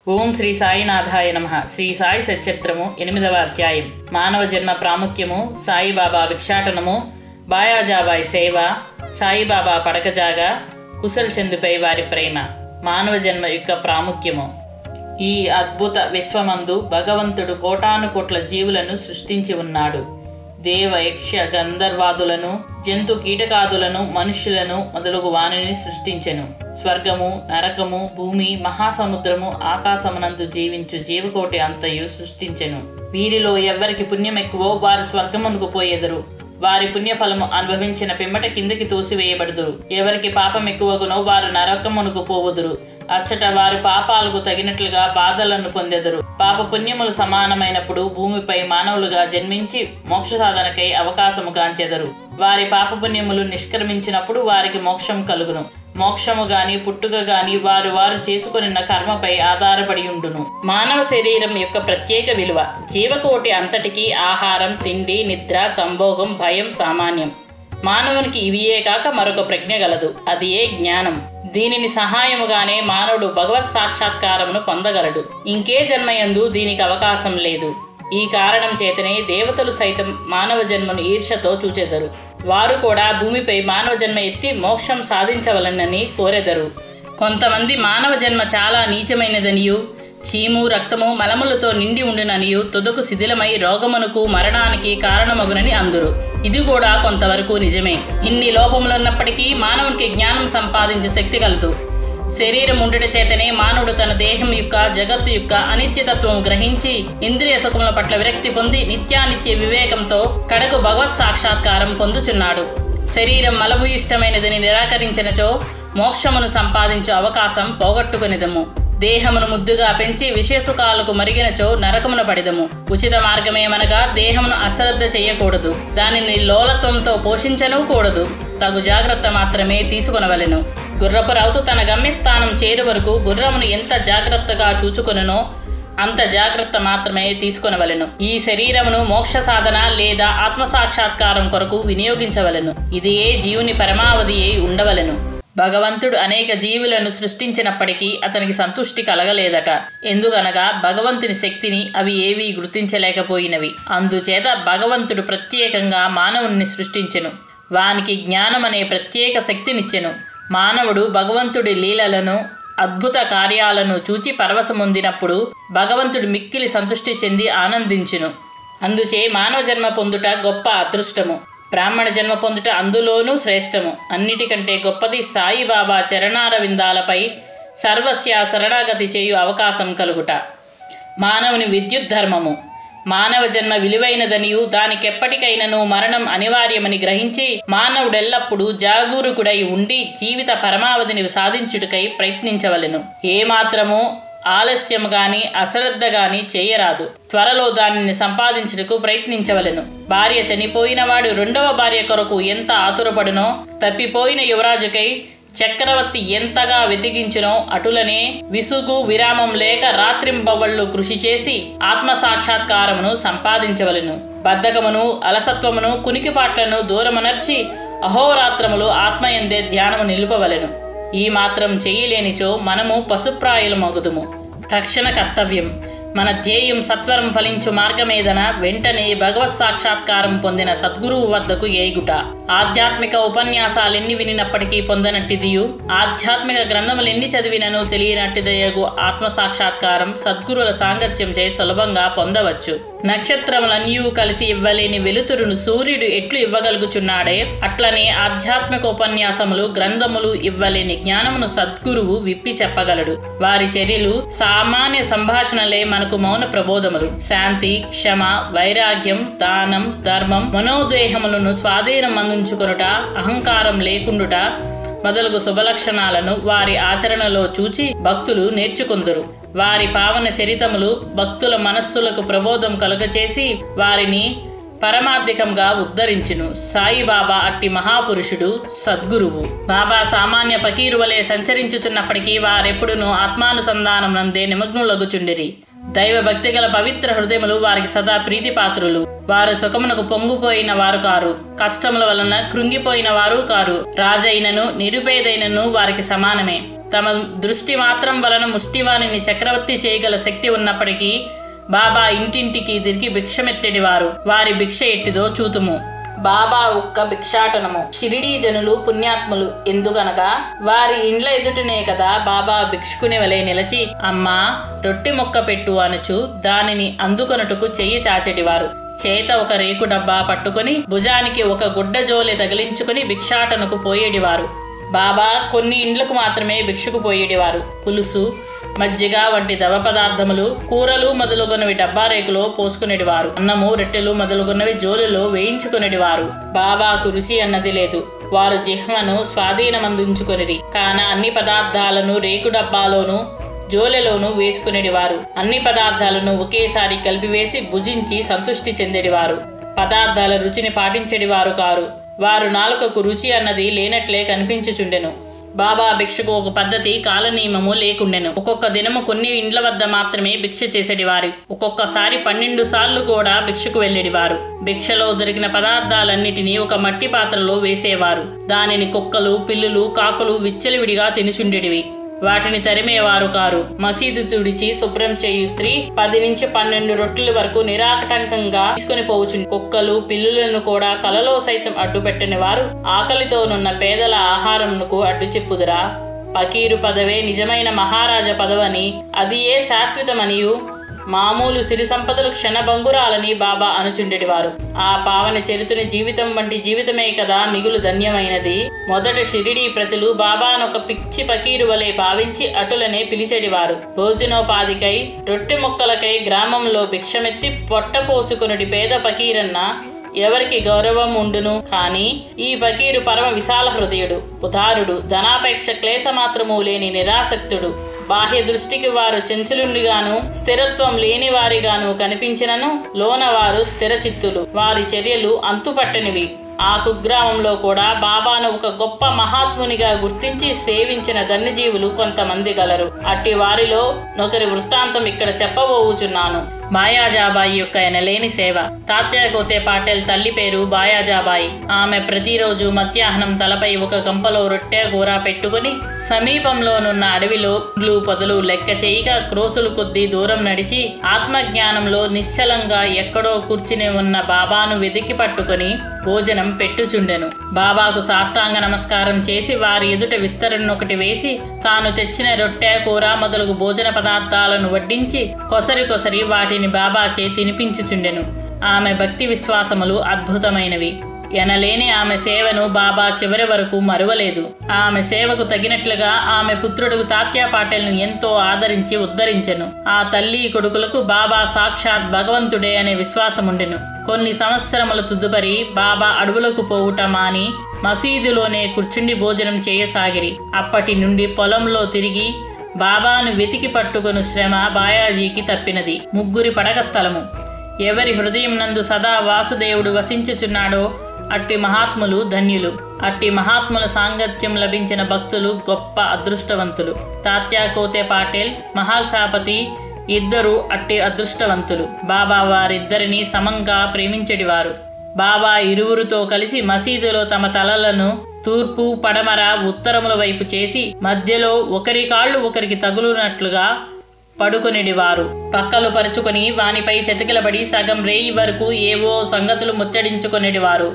ఓం శ్రీ సాయినాథాయ నమ శ్రీ సాయి సచరిత్రము ఎనిమిదవ అధ్యాయం మానవ జన్మ ప్రాముఖ్యము సాయిబాబా భిక్షాటనము బాయాజాబాయ్ సేవ సాయిబాబా పడకజాగా కుశల్ చందుపై వారి ప్రేమ మానవ జన్మ యొక్క ప్రాముఖ్యము ఈ అద్భుత విశ్వమందు భగవంతుడు కోటాను కోట్ల జీవులను సృష్టించి ఉన్నాడు దేవ యక్ష గంధర్వాదులను జంతు కీటకాదులను మనుష్యులను మొదలగు వాణిని సృష్టించెను స్వర్గము నరకము భూమి మహాసముద్రము ఆకాశమునందు జీవించు జీవకోటి అంతయు సృష్టించెను వీరిలో ఎవ్వరికి పుణ్యం ఎక్కువో వారు స్వర్గమునకు పోయెదరు వారి పుణ్యఫలము అనుభవించిన పిమ్మట కిందకి తోసివేయబడుదురు ఎవరికి పాపం ఎక్కువగునో వారు నరకమునకు పోవుదురు అచ్చట వారి పాపాలకు తగినట్లుగా బాధలను పొందెదరు పాప పుణ్యములు సమానమైనప్పుడు భూమిపై మానవులుగా జన్మించి మోక్ష సాధనకై అవకాశము గాంచెదరు వారి పాప పుణ్యములు నిష్క్రమించినప్పుడు వారికి మోక్షం కలుగును మోక్షము గాని పుట్టుక గాని వారు వారు చేసుకొనిన కర్మపై ఆధారపడి ఉండును మానవ శరీరం యొక్క ప్రత్యేక విలువ జీవకోటి అంతటికి ఆహారం తిండి నిద్ర సంభోగం భయం సామాన్యం మానవునికి ఇవియే కాక మరొక ప్రజ్ఞ గలదు అది ఏ జ్ఞానం దీనిని సహాయముగానే మానవుడు భగవత్ సాక్షాత్కారమును పొందగలడు ఇంకే జన్మయందు దీనికి అవకాశం లేదు ఈ కారణం చేతనే దేవతలు సైతం మానవ జన్మను ఈర్షతో చూచెదరు వారు కూడా భూమిపై మానవ జన్మ ఎత్తి మోక్షం సాధించవలనని కోరెదరు కొంతమంది మానవ జన్మ చాలా నీచమైనదనియు చీము రక్తము మలములతో నిండి ఉండుననియు తుదకు శిథిలమై రోగమునకు మరణానికి కారణమగునని అందురు ఇది కూడా కొంతవరకు నిజమే ఇన్ని లోపములున్నప్పటికీ మానవునికి జ్ఞానం సంపాదించే శక్తి కలదు శరీరం ఉండుట చేతనే మానవుడు తన దేహం యొక్క జగత్తు యొక్క అనిత్యతత్వము గ్రహించి ఇంద్రియ సుఖముల పట్ల విరక్తి పొంది నిత్యానిత్య వివేకంతో కడకు భగవత్ సాక్షాత్కారం పొందుచున్నాడు శరీరం మలవు ఇష్టమైనదని నిరాకరించినచో మోక్షమును సంపాదించు అవకాశం పోగొట్టుకునిదము దేహమును ముద్దుగా పెంచి విషయసుఖాలకు మరిగినచో నరకమున పడిదము ఉచిత మార్గమేమనగా దేహమును అశ్రద్ధ చేయకూడదు దానిని లోలత్వంతో పోషించనూ కూడదు తగు జాగ్రత్త మాత్రమే తీసుకొనవలెను గుర్రపు రౌతు తన గమ్యస్థానం చేరు వరకు గుర్రమును ఎంత జాగ్రత్తగా చూచుకొనునో అంత జాగ్రత్త మాత్రమే తీసుకొనవలెను ఈ శరీరమును మోక్ష సాధన లేదా ఆత్మసాక్షాత్కారం కొరకు వినియోగించవలెను ఇది ఏ జీవుని పరమావధి అయి ఉండవలెను భగవంతుడు అనేక జీవులను సృష్టించినప్పటికీ అతనికి సంతుష్టి కలగలేదట ఎందుకనగా భగవంతుని శక్తిని అవి ఏవీ గుర్తించలేకపోయినవి అందుచేత భగవంతుడు ప్రత్యేకంగా మానవుని సృష్టించెను వానికి జ్ఞానం అనే ప్రత్యేక శక్తినిచ్చెను మానవుడు భగవంతుడి లీలలను అద్భుత కార్యాలను చూచి పరవశమొందినప్పుడు భగవంతుడు మిక్కిలి సంతృష్టి చెంది ఆనందించును అందుచే మానవ జన్మ పొందుట గొప్ప అదృష్టము బ్రాహ్మణ జన్మ పొందుట అందులోనూ శ్రేష్టము అన్నిటికంటే గొప్పది సాయిబాబా చరణారవిందాలపై సర్వస్య శరణాగతి చేయు అవకాశం కలుగుట మానవుని విద్యుత్ ధర్మము మానవ జన్మ విలువైనదనియు దానికెప్పటికైనను మరణం అనివార్యమని గ్రహించి మానవుడెల్లప్పుడూ జాగూరుకుడై ఉండి జీవిత పరమావధిని సాధించుటకై ప్రయత్నించవలెను ఏమాత్రము ఆలస్యం గాని అశ్రద్ధ గాని చేయరాదు త్వరలో దానిని సంపాదించుటకు ప్రయత్నించవలెను భార్య చనిపోయిన వాడు రెండవ భార్య కొరకు ఎంత ఆతురపడునో తప్పిపోయిన యువరాజుకై చక్రవర్తి ఎంతగా వెతికించునో అటులనే విసుగు విరామం లేక రాత్రింబవళ్ళు కృషి చేసి ఆత్మ సాక్షాత్కారమును సంపాదించవలెను బద్ధకమును అలసత్వమును కునికిపాట్లను దూరమనర్చి అహోరాత్రములు ఆత్మయందే ధ్యానము నిలుపవలెను ఈ మాత్రం చెయ్యలేనిచో మనము పశుప్రాయులు మగుదుము తక్షణ కర్తవ్యం మన ధ్యేయం సత్వరం ఫలించు మార్గమేదన వెంటనే భగవత్ సాక్షాత్కారం పొందిన సద్గురువు వద్దకు ఏగుట ఆధ్యాత్మిక ఉపన్యాసాలెన్ని వినినప్పటికీ పొందనట్టిదియు ఆధ్యాత్మిక గ్రంథములెన్ని చదివినను తెలియనట్టిదయగు ఆత్మ సాక్షాత్కారం సద్గురుల సాంగత్యం చే సులభంగా పొందవచ్చు నక్షత్రములన్నీ కలిసి ఇవ్వలేని వెలుతురును సూర్యుడు ఎట్లు ఇవ్వగలుగుచున్నాడే అట్లనే ఆధ్యాత్మిక ఉపన్యాసములు గ్రంథములు ఇవ్వలేని జ్ఞానమును సద్గురువు విప్పి చెప్పగలడు వారి చర్యలు సామాన్య సంభాషణలే మనకు మౌన ప్రబోధములు శాంతి క్షమ వైరాగ్యం దానం ధర్మం మనోదేహములను స్వాధీనం అందించుకొనుట అహంకారం లేకుండుట మొదలగు శుభలక్షణాలను వారి ఆచరణలో చూచి భక్తులు నేర్చుకుందరు వారి పావన చరితములు భక్తుల మనస్సులకు ప్రబోధం కలుగచేసి వారిని పరమార్థికంగా ఉద్ధరించును సాయిబాబా అట్టి మహాపురుషుడు సద్గురువు బాబా సామాన్య పకీరు వలె సంచరించుచున్నప్పటికీ వారెప్పుడునూ ఆత్మానుసంధానం నందే నిమగ్నులగుచుండిరి దైవ భక్తి గల పవిత్ర హృదయములు వారికి సదా ప్రీతిపాత్రులు వారు సుఖమునకు పొంగిపోయిన వారు కారు కష్టముల వలన కృంగిపోయిన వారు కారు రాజైనను నిరుపేదైనను వారికి సమానమే తమ దృష్టి మాత్రం వలన ముష్టివాణిని చక్రవర్తి చేయగల శక్తి ఉన్నప్పటికీ బాబా ఇంటింటికి తిరిగి భిక్షమెత్తెడివారు వారి భిక్ష ఎట్టిదో చూతుము బాబా ఒక్క భిక్షాటనము షిరిడీ జనులు పుణ్యాత్ములు ఎందుకనగా వారి ఇండ్ల ఎదుటనే కదా బాబా భిక్షుకుని వలె నిలచి అమ్మా రొట్టె మొక్క పెట్టు అనుచు దానిని అందుకొనుటకు చెయ్యి చాచెడివారు చేత ఒక రేకు డబ్బా పట్టుకొని భుజానికి ఒక గుడ్డ జోలె తగిలించుకుని భిక్షాటనకు పోయేడివారు బాబా కొన్ని ఇండ్లకు మాత్రమే భిక్షకు పోయేడివారు పులుసు మజ్జిగ వంటి దవ పదార్థములు కూరలు మొదలుగున్నవి డబ్బా రేకులో పోసుకునేటివారు అన్నము రొట్టెలు మొదలుగున్నవి జోలులో వేయించుకునేటివారు బాబాకు రుచి అన్నది లేదు వారు జిహ్మను స్వాధీనమందించుకొనిరి కాన అన్ని పదార్థాలను రేకు డబ్బాలోను జోలెలోను వేసుకునేటివారు అన్ని పదార్థాలను ఒకేసారి కలిపివేసి భుజించి సంతృష్టి చెందేటివారు పదార్థాల రుచిని పాటించేటివారు కారు వారు నాలుకకు రుచి అన్నది లేనట్లే కనిపించుచుండెను బాబా భిక్షకు ఒక పద్ధతి కాలనియమము లేకుండెను ఒక్కొక్క దినము కొన్ని ఇండ్ల వద్ద మాత్రమే భిక్ష చేసేటివారు ఒక్కొక్కసారి పన్నెండు సార్లు కూడా భిక్షకు వెళ్ళేటివారు భిక్షలో దొరికిన పదార్థాలన్నిటినీ ఒక మట్టి పాత్రలో వేసేవారు దానిని కుక్కలు పిల్లులు కాకులు విచ్చలివిడిగా తినుచుండేటివి వాటిని తరిమేవారు కారు మసీదు తుడిచి శుభ్రం చేయు స్త్రీ పది నుంచి పన్నెండు రొట్టెల వరకు నిరాకటంకంగా తీసుకుని పోవచ్చు కుక్కలు పిల్లులను కూడా కలలో సైతం అడ్డు పెట్టని వారు ఆకలితోనున్న పేదల ఆహారంకు అడ్డు చెప్పుదురా పకీరు పదవే నిజమైన మహారాజ పదవని అది ఏ శాశ్వతమనియు మామూలు సిరి సంపదలు క్షణభంగురాలని బాబా అనుచుండెటివారు ఆ పావన చరితుని జీవితం వంటి జీవితమే కదా మిగులు ధన్యమైనది మొదట షిరిడి ప్రజలు బాబానొక పిచ్చి పకీరు వలె భావించి అటులనే పిలిచెడివారు భోజనోపాధికై రొట్టె మొక్కలకై గ్రామంలో భిక్షమెత్తి పొట్ట పోసుకునుడి పేద పకీరన్న ఎవరికి గౌరవం ఉండును కాని ఈ ఫకీరు పరమ విశాల హృదయుడు ఉదారుడు ధనాపేక్ష క్లేశ మాత్రము లేని నిరాసక్తుడు బాహ్య దృష్టికి వారు చెంచులుండిగాను స్థిరత్వం లేని వారిగాను కనిపించినను లోన వారు స్థిరచిత్తులు వారి చర్యలు అంతుపట్టనివి ఆ కుగ్రామంలో కూడా బాబాను ఒక గొప్ప మహాత్మునిగా గుర్తించి సేవించిన ధన్యజీవులు కొంతమంది గలరు అట్టి వారిలో నొకరి వృత్తాంతం ఇక్కడ చెప్పబోవుచున్నాను బాయాజాబాయి యొక్క ఎనలేని సేవ తాత్యా కోతే పాటెల్ తల్లి పేరు బాయాజాబాయి ఆమె ప్రతిరోజు మధ్యాహ్నం తలపై ఒక గంపలో రొట్టె కూర పెట్టుకుని సమీపంలోనున్న అడవిలో ఇండ్లు పొదలు లెక్క చేయక క్రోసులు కొద్దీ దూరం నడిచి ఆత్మజ్ఞానంలో నిశ్చలంగా ఎక్కడో కూర్చుని ఉన్న బాబాను వెతికి పట్టుకొని భోజనం పెట్టుచుండెను బాబాకు సాష్టాంగ నమస్కారం చేసి వారి ఎదుట విస్తరణొకటి వేసి తాను తెచ్చిన రొట్టె కూర మొదలగు భోజన పదార్థాలను వడ్డించి కొసరి కొసరి వాటిని బాబాచే తినిపించుచుండెను ఆమె భక్తి విశ్వాసములు అద్భుతమైనవి ఎనలేని ఆమె సేవను బాబా చివరి వరకు మరువలేదు ఆమె సేవకు తగినట్లుగా ఆమె పుత్రుడు తాత్యా పాటెల్ను ఎంతో ఆదరించి ఉద్ధరించెను ఆ తల్లి కొడుకులకు బాబా సాక్షాత్ భగవంతుడే అనే విశ్వాసముండెను కొన్ని సంవత్సరముల తుదుపరి బాబా అడవులకు పోవుట మాని మసీదులోనే కూర్చుండి భోజనం చేయసాగిరి అప్పటి నుండి పొలంలో తిరిగి బాబాను వెతికి పట్టుకొను శ్రమ బాయాజీకి తప్పినది ముగ్గురి పడక స్థలము ఎవరి హృదయం నందు సదా వాసుదేవుడు వసించుచున్నాడో అట్టి మహాత్ములు ధన్యులు అట్టి మహాత్ముల సాంగత్యం లభించిన భక్తులు గొప్ప అదృష్టవంతులు తాత్యా కోతే పాటేల్ మహాల్సాపతి ఇద్దరు అట్టి అదృష్టవంతులు బాబా వారిద్దరిని సమంగా ప్రేమించెడివారు బాబా ఇరువురితో కలిసి మసీదులో తమ తలలను తూర్పు పడమర ఉత్తరముల వైపు చేసి మధ్యలో ఒకరి కాళ్ళు ఒకరికి తగులునట్లుగా పడుకొనిడివారు పక్కలు పరుచుకొని వానిపై చెతికిలబడి సగం రేయి వరకు ఏవో సంగతులు ముచ్చడించుకొనిడివారు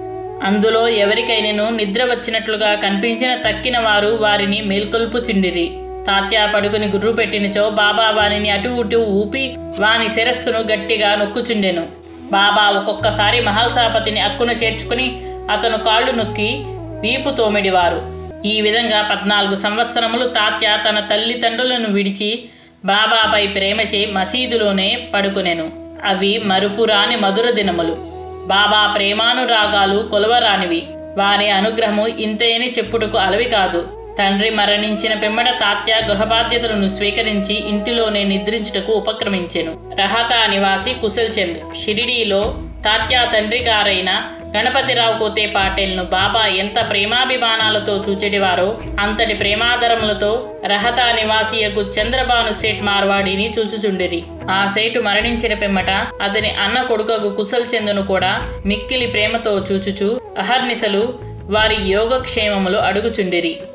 అందులో ఎవరికైనను నిద్ర వచ్చినట్లుగా కనిపించిన తక్కిన వారు వారిని మేల్కొల్పుచుండిరి తాత్యా పడుకుని గుర్రు పెట్టినచో బాబా వానిని అటు ఇటు ఊపి వాని శిరస్సును గట్టిగా నొక్కుచుండెను బాబా ఒక్కొక్కసారి మహల్సాపతిని అక్కున చేర్చుకుని అతను కాళ్ళు నొక్కి వీపు తోమెడివారు ఈ విధంగా పద్నాలుగు సంవత్సరములు తాత్య తన తల్లిదండ్రులను విడిచి బాబాపై ప్రేమచే మసీదులోనే పడుకునెను అవి మరుపురాని మధుర దినములు బాబా ప్రేమానురాగాలు కొలవరానివి వారి అనుగ్రహము ఇంతేని చెప్పుటకు అలవి కాదు తండ్రి మరణించిన పిమ్మట తాత్య గృహబాధ్యతలను స్వీకరించి ఇంటిలోనే నిద్రించుటకు ఉపక్రమించెను రహతా నివాసి కుశల్ చంద్ షిరిడీలో తాత్యా తండ్రి గారైన గణపతిరావు కోతే పాటేల్ను బాబా ఎంత ప్రేమాభిమానాలతో చూచెడివారో అంతటి ప్రేమాదరములతో రహతా నివాసియకు చంద్రబాను సేట్ మార్వాడిని చూచుచుండిరి ఆ సేటు మరణించిన పిమ్మట అతని అన్న కొడుకగు కుశల్ చందును కూడా మిక్కిలి ప్రేమతో చూచుచు అహర్నిశలు వారి యోగక్షేమములు అడుగుచుండిరి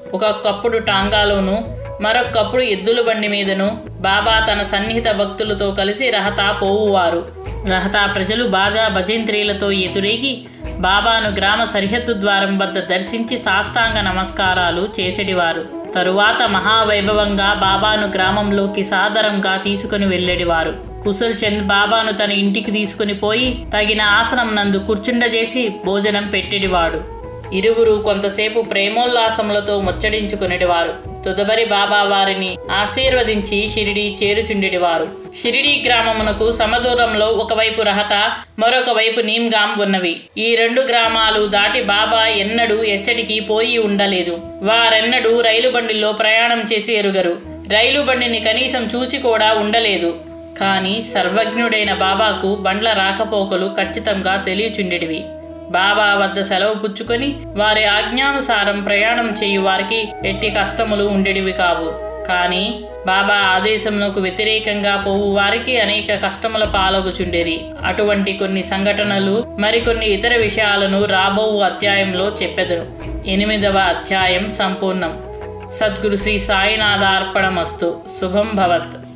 ఒక్కొక్కప్పుడు టాంగాలోను మరొకప్పుడు ఎద్దుల బండి మీదను బాబా తన సన్నిహిత భక్తులతో కలిసి రహతా పోవువారు రహతా ప్రజలు బాజా భజంత్రీలతో ఎదురేగి బాబాను గ్రామ సరిహద్దు ద్వారం వద్ద దర్శించి సాష్టాంగ నమస్కారాలు చేసేటివారు తరువాత మహావైభవంగా బాబాను గ్రామంలోకి సాదరంగా తీసుకుని వెళ్ళేటివారు కుశల్ చంద్ బాబాను తన ఇంటికి తీసుకుని పోయి తగిన ఆసనం నందు కూర్చుండజేసి భోజనం పెట్టేటివాడు ఇరువురు కొంతసేపు ప్రేమోల్లాసములతో ముచ్చడించుకునేటివారు తుదబరి బాబా వారిని ఆశీర్వదించి షిరిడి చేరుచుండెడివారు షిరిడి గ్రామమునకు సమదూరంలో ఒకవైపు రహత మరొక వైపు నీమ్గాం ఉన్నవి ఈ రెండు గ్రామాలు దాటి బాబా ఎన్నడూ ఎచ్చటికి పోయి ఉండలేదు వారెన్నడూ రైలు బండిలో ప్రయాణం చేసి ఎరుగరు రైలు బండిని కనీసం చూచి కూడా ఉండలేదు కానీ సర్వజ్ఞుడైన బాబాకు బండ్ల రాకపోకలు ఖచ్చితంగా తెలియచుండెడివి బాబా వద్ద సెలవు పుచ్చుకొని వారి ఆజ్ఞానుసారం ప్రయాణం చేయు వారికి ఎట్టి కష్టములు ఉండేటివి కావు కానీ బాబా ఆదేశమునకు వ్యతిరేకంగా పోవు వారికి అనేక కష్టముల పాలగుచుండేరి అటువంటి కొన్ని సంఘటనలు మరికొన్ని ఇతర విషయాలను రాబోవు అధ్యాయంలో చెప్పెదరు ఎనిమిదవ అధ్యాయం సంపూర్ణం సద్గురు శ్రీ సాయినాథార్పణమస్తు శుభం భవత్